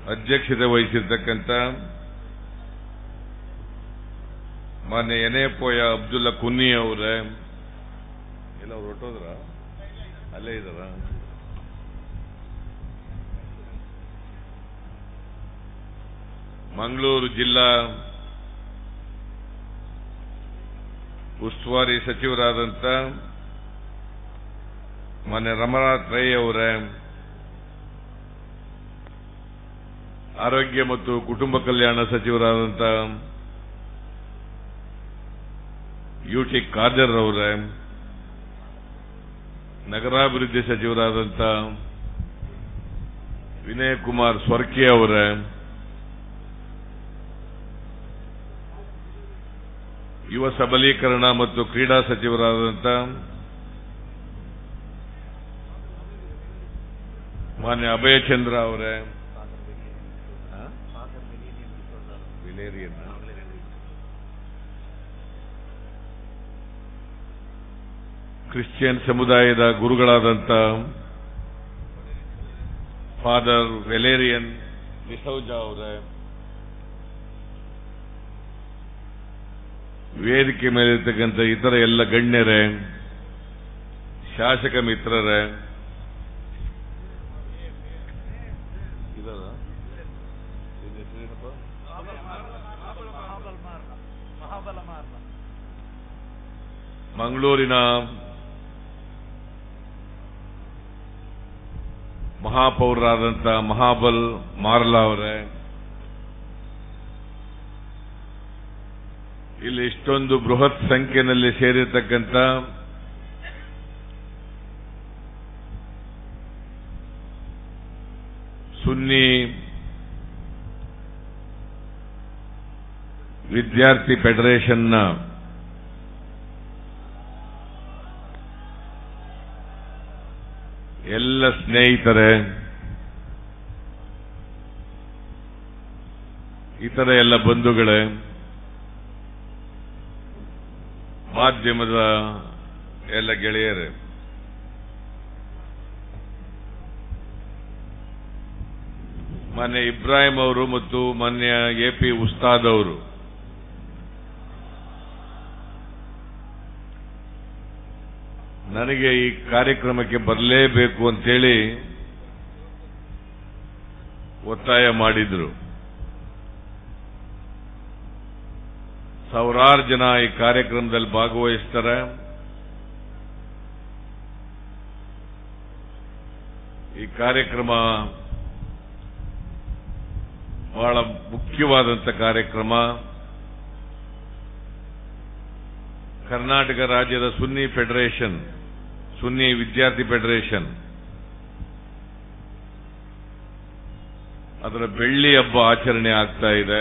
ಅಧ್ಯಕ್ಷತೆ ವಹಿಸಿರ್ತಕ್ಕಂಥ ಮಾನ್ಯ ಎನೆಪೋಯ ಅಬ್ದುಲ್ಲಾ ಕುನ್ನಿ ಅವರೇ ಎಲ್ಲ ಅವ್ರು ಹೊರಟೋದ್ರ ಅಲ್ಲೇ ಇದ್ದಾರ ಮಂಗಳೂರು ಜಿಲ್ಲಾ ಉಸ್ತುವಾರಿ ಸಚಿವರಾದಂಥ ಮಾನ್ಯ ರಮನಾಥ್ ರೈ ಅವರೇ ಆರೋಗ್ಯ ಮತ್ತು ಕುಟುಂಬ ಕಲ್ಯಾಣ ಸಚಿವರಾದಂಥ ಯು ಟಿ ಖಾದರ್ ಅವರೇ ನಗರಾಭಿವೃದ್ಧಿ ಸಚಿವರಾದಂಥ ವಿನಯ್ ಕುಮಾರ್ ಸ್ವರ್ಕಿ ಅವರೇ ಯುವ ಸಬಲೀಕರಣ ಮತ್ತು ಕ್ರೀಡಾ ಸಚಿವರಾದಂಥ ಮಾನ್ಯ ಅಭಯಚಂದ್ರ ಅವರೇ ವಿಲೇರಿಯನ್ನ ಕ್ರಿಶ್ಚಿಯನ್ ಸಮುದಾಯದ ಗುರುಗಳಾದಂಥ ಫಾದರ್ ವೆಲೇರಿಯನ್ ಡಿಸೌಜಾ ಅವರೇ ವೇದಿಕೆ ಮೇಲಿರ್ತಕ್ಕಂಥ ಇತರ ಎಲ್ಲ ಗಣ್ಯರೇ ಶಾಸಕ ಮಿತ್ರರೇ ಇದಾರಾ? ಇದ್ ಹೆಸ್ರೇನಪ್ಪ? ಮಂಗಳೂರಿನ ಮಹಾಪೌರರಾದಂಥ ಮಹಾಬಲ್ ಮಾರ್ಲಾ ಅವರೇ ಇಲ್ಲಿ ಇಷ್ಟೊಂದು ಬೃಹತ್ ಸಂಖ್ಯೆಯಲ್ಲಿ ಸೇರಿರ್ತಕ್ಕಂಥ ಸುನ್ನಿ ವಿದ್ಯಾರ್ಥಿ ಫೆಡರೇಷನ್ನ ಎಲ್ಲ ಸ್ನೇಹಿತರೆ ಇತರ ಎಲ್ಲ ಬಂಧುಗಳೇ ಮಾಧ್ಯಮದ ಎಲ್ಲ ಗೆಳೆಯರೇ ಮಾನ್ಯ ಇಬ್ರಾಹಿಂ ಅವರು ಮತ್ತು ಮಾನ್ಯ ಎ ಪಿ ಉಸ್ತಾದ್ ಅವರು ನನಗೆ ಈ ಕಾರ್ಯಕ್ರಮಕ್ಕೆ ಬರಲೇಬೇಕು ಅಂತೇಳಿ ಒತ್ತಾಯ ಮಾಡಿದ್ರು ಸಾವಿರಾರು ಜನ ಈ ಕಾರ್ಯಕ್ರಮದಲ್ಲಿ ಭಾಗವಹಿಸ್ತಾರೆ ಈ ಕಾರ್ಯಕ್ರಮ ಬಹಳ ಮುಖ್ಯವಾದಂಥ ಕಾರ್ಯಕ್ರಮ ಕರ್ನಾಟಕ ರಾಜ್ಯದ ಸುನ್ನಿ ಫೆಡರೇಷನ್ ಸುನ್ನಿ ವಿದ್ಯಾರ್ಥಿ ಫೆಡರೇಷನ್ ಅದರ ಬೆಳ್ಳಿ ಹಬ್ಬ ಆಚರಣೆ ಆಗ್ತಾ ಇದೆ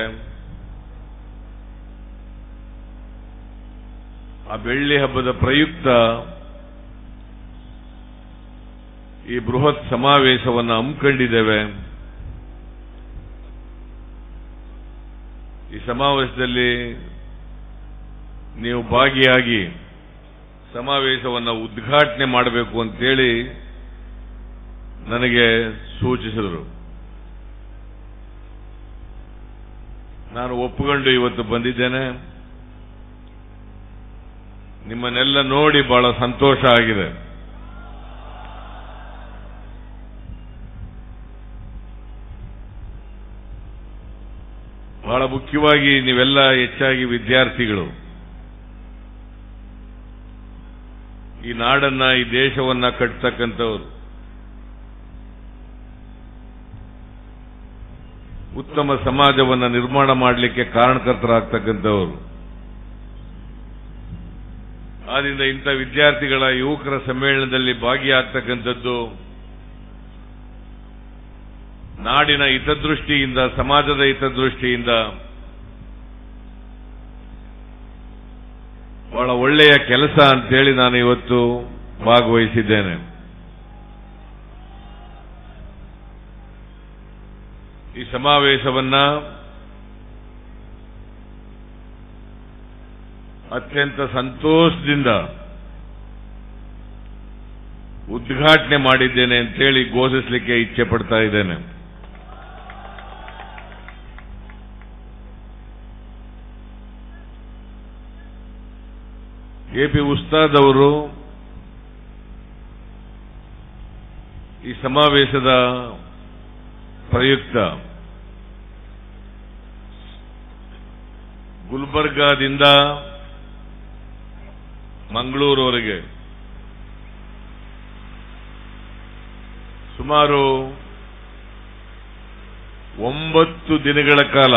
ಆ ಬೆಳ್ಳಿ ಹಬ್ಬದ ಪ್ರಯುಕ್ತ ಈ ಬೃಹತ್ ಸಮಾವೇಶವನ್ನು ಹಮ್ಮಿಕೊಂಡಿದ್ದೇವೆ ಈ ಸಮಾವೇಶದಲ್ಲಿ ನೀವು ಭಾಗಿಯಾಗಿ ಸಮಾವೇಶವನ್ನು ಉದ್ಘಾಟನೆ ಮಾಡಬೇಕು ಅಂತೇಳಿ ನನಗೆ ಸೂಚಿಸಿದರು ನಾನು ಒಪ್ಪಿಕೊಂಡು ಇವತ್ತು ಬಂದಿದ್ದೇನೆ ನಿಮ್ಮನ್ನೆಲ್ಲ ನೋಡಿ ಬಹಳ ಸಂತೋಷ ಆಗಿದೆ ಬಹಳ ಮುಖ್ಯವಾಗಿ ನೀವೆಲ್ಲ ಹೆಚ್ಚಾಗಿ ವಿದ್ಯಾರ್ಥಿಗಳು ಈ ನಾಡನ್ನ ಈ ದೇಶವನ್ನ ಕಟ್ತಕ್ಕಂಥವ್ರು ಉತ್ತಮ ಸಮಾಜವನ್ನ ನಿರ್ಮಾಣ ಮಾಡಲಿಕ್ಕೆ ಕಾರಣಕರ್ತರಾಗ್ತಕ್ಕಂಥವ್ರು ಆದ್ರಿಂದ ಇಂಥ ವಿದ್ಯಾರ್ಥಿಗಳ ಯುವಕರ ಸಮ್ಮೇಳನದಲ್ಲಿ ಭಾಗಿಯಾಗ್ತಕ್ಕಂಥದ್ದು ನಾಡಿನ ಹಿತದೃಷ್ಟಿಯಿಂದ ಸಮಾಜದ ಹಿತದೃಷ್ಟಿಯಿಂದ ಬಹಳ ಒಳ್ಳೆಯ ಕೆಲಸ ಅಂತೇಳಿ ನಾನು ಇವತ್ತು ಭಾಗವಹಿಸಿದ್ದೇನೆ ಈ ಸಮಾವೇಶವನ್ನ ಅತ್ಯಂತ ಸಂತೋಷದಿಂದ ಉದ್ಘಾಟನೆ ಮಾಡಿದ್ದೇನೆ ಅಂತೇಳಿ ಘೋಷಿಸಲಿಕ್ಕೆ ಇಚ್ಛೆ ಪಡ್ತಾ ಇದ್ದೇನೆ ಎ ಪಿ ಉಸ್ತಾದ್ ಅವರು ಈ ಸಮಾವೇಶದ ಪ್ರಯುಕ್ತ ಗುಲ್ಬರ್ಗಾದಿಂದ ಮಂಗಳೂರುವರೆಗೆ ಸುಮಾರು ಒಂಬತ್ತು ದಿನಗಳ ಕಾಲ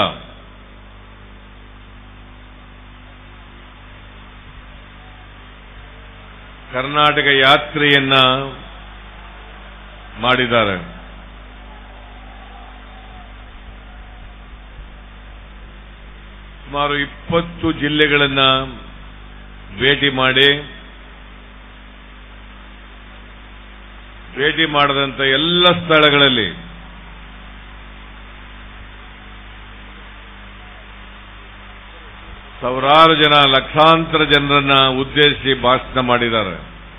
ಕರ್ನಾಟಕ ಯಾತ್ರೆಯನ್ನ ಮಾಡಿದ್ದಾರೆ ಸುಮಾರು ಇಪ್ಪತ್ತು ಜಿಲ್ಲೆಗಳನ್ನ ಭೇಟಿ ಮಾಡಿ ಭೇಟಿ ಮಾಡದಂತ ಎಲ್ಲ ಸ್ಥಳಗಳಲ್ಲಿ ಸಾವಿರಾರು ಜನ ಲಕ್ಷಾಂತರ ಜನರನ್ನ ಉದ್ದೇಶಿಸಿ ಭಾಷಣ ಮಾಡಿದ್ದಾರೆ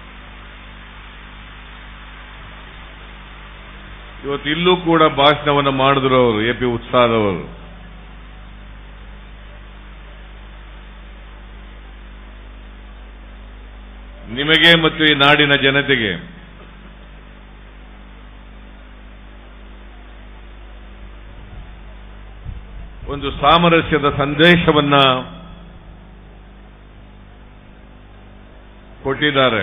ಇವತ್ತು ಇಲ್ಲೂ ಕೂಡ ಭಾಷಣವನ್ನು ಮಾಡಿದ್ರು ಅವರು ಎ ಪಿ ಉತ್ಸಾಹದವರು ನಿಮಗೆ ಮತ್ತು ಈ ನಾಡಿನ ಜನತೆಗೆ ಒಂದು ಸಾಮರಸ್ಯದ ಸಂದೇಶವನ್ನ ಕೊಟ್ಟಿದ್ದಾರೆ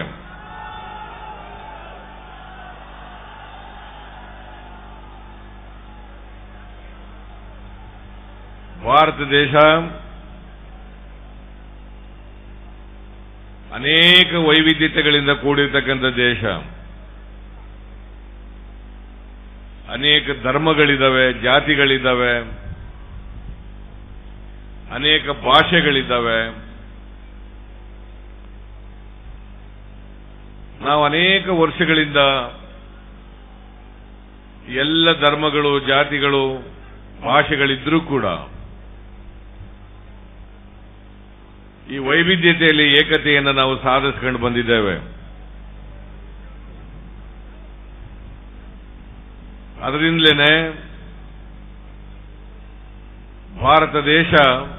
ಭಾರತ ದೇಶ ಅನೇಕ ವೈವಿಧ್ಯತೆಗಳಿಂದ ಕೂಡಿರ್ತಕ್ಕಂಥ ದೇಶ ಅನೇಕ ಧರ್ಮಗಳಿದ್ದಾವೆ ಜಾತಿಗಳಿದ್ದಾವೆ ಅನೇಕ ಭಾಷೆಗಳಿದ್ದಾವೆ ನಾವು ಅನೇಕ ವರ್ಷಗಳಿಂದ ಎಲ್ಲ ಧರ್ಮಗಳು ಜಾತಿಗಳು ಭಾಷೆಗಳಿದ್ರೂ ಕೂಡ ಈ ವೈವಿಧ್ಯತೆಯಲ್ಲಿ ಏಕತೆಯನ್ನು ನಾವು ಸಾಧಿಸ್ಕೊಂಡು ಬಂದಿದ್ದೇವೆ ಅದರಿಂದಲೇ ಭಾರತ ದೇಶ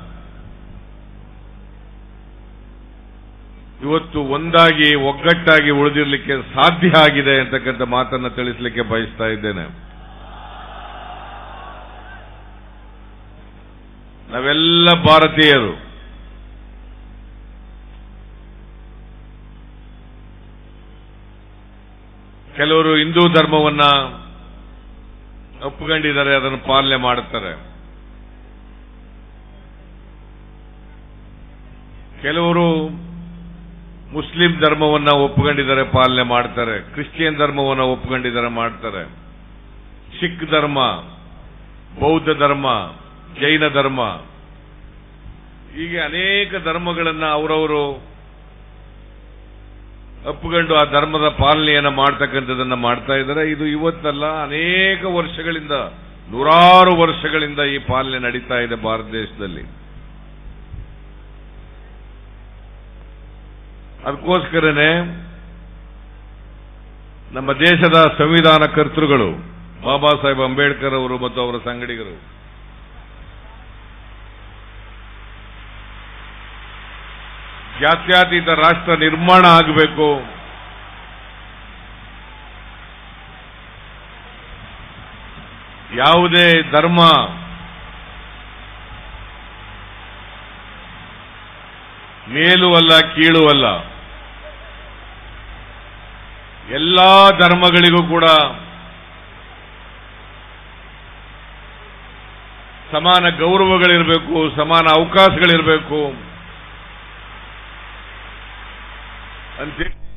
ಇವತ್ತು ಒಂದಾಗಿ ಒಗ್ಗಟ್ಟಾಗಿ ಉಳಿದಿರಲಿಕ್ಕೆ ಸಾಧ್ಯ ಆಗಿದೆ ಅಂತಕ್ಕಂಥ ಮಾತನ್ನು ತಿಳಿಸಲಿಕ್ಕೆ ಬಯಸ್ತಾ ಇದ್ದೇನೆ ನಾವೆಲ್ಲ ಭಾರತೀಯರು ಕೆಲವರು ಹಿಂದೂ ಧರ್ಮವನ್ನ ಒಪ್ಪಿಕೊಂಡಿದ್ದಾರೆ ಅದನ್ನು ಪಾಲನೆ ಮಾಡುತ್ತಾರೆ ಕೆಲವರು ಮುಸ್ಲಿಂ ಧರ್ಮವನ್ನ ಒಪ್ಪಿಕೊಂಡಿದ್ದಾರೆ ಪಾಲನೆ ಮಾಡ್ತಾರೆ ಕ್ರಿಶ್ಚಿಯನ್ ಧರ್ಮವನ್ನ ಒಪ್ಪಿಕೊಂಡಿದ್ದಾರೆ ಮಾಡ್ತಾರೆ ಸಿಖ್ ಧರ್ಮ ಬೌದ್ಧ ಧರ್ಮ ಜೈನ ಧರ್ಮ ಹೀಗೆ ಅನೇಕ ಧರ್ಮಗಳನ್ನ ಅವರವರು ಒಪ್ಪಿಕೊಂಡು ಆ ಧರ್ಮದ ಪಾಲನೆಯನ್ನ ಮಾಡ್ತಕ್ಕಂಥದ್ದನ್ನ ಮಾಡ್ತಾ ಇದ್ದಾರೆ ಇದು ಇವತ್ತಲ್ಲ ಅನೇಕ ವರ್ಷಗಳಿಂದ ನೂರಾರು ವರ್ಷಗಳಿಂದ ಈ ಪಾಲನೆ ನಡೀತಾ ಇದೆ ಭಾರತ ದೇಶದಲ್ಲಿ ಅದಕ್ಕೋಸ್ಕರನೇ ನಮ್ಮ ದೇಶದ ಸಂವಿಧಾನ ಕರ್ತೃಗಳು ಬಾಬಾ ಸಾಹೇಬ್ ಅಂಬೇಡ್ಕರ್ ಅವರು ಮತ್ತು ಅವರ ಸಂಗಡಿಗರು ಜಾತ್ಯತೀತ ರಾಷ್ಟ್ರ ನಿರ್ಮಾಣ ಆಗಬೇಕು ಯಾವುದೇ ಧರ್ಮ ಮೇಲೂ ಅಲ್ಲ ಕೀಳು ಅಲ್ಲ ಎಲ್ಲಾ ಧರ್ಮಗಳಿಗೂ ಕೂಡ ಸಮಾನ ಗೌರವಗಳಿರಬೇಕು ಸಮಾನ ಅವಕಾಶಗಳಿರಬೇಕು ಅಂತೇಳಿ